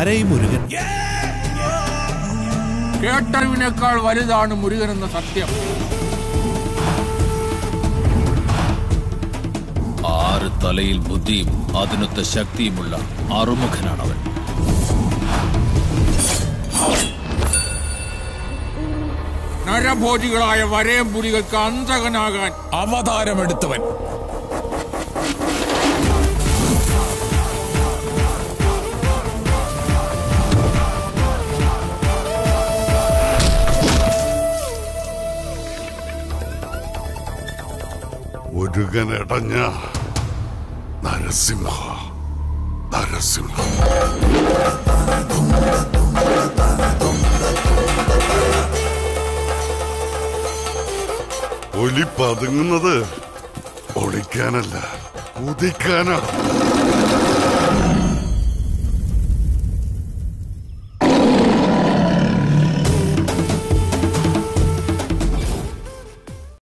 ആരെയും മുരുകൻ കേട്ടറിവിനേക്കാൾ വലുതാണ് മുരുകൻ എന്ന സത്യം ആറ് തലയിൽ ബുദ്ധിയും അതിനൊത്ത ശക്തിയുമുള്ള അറുമുഖനാണവൻ നരഭോജികളായ വരയമ്പുലികൾക്ക് അന്തകനാകാൻ അവതാരമെടുത്തവൻ മുരുകനടഞ്ഞ നരസിംഹ നരസിംഹ ഒലി പതുങ്ങുന്നത് ഒളിക്കാനല്ല കുതിക്കാനാണ്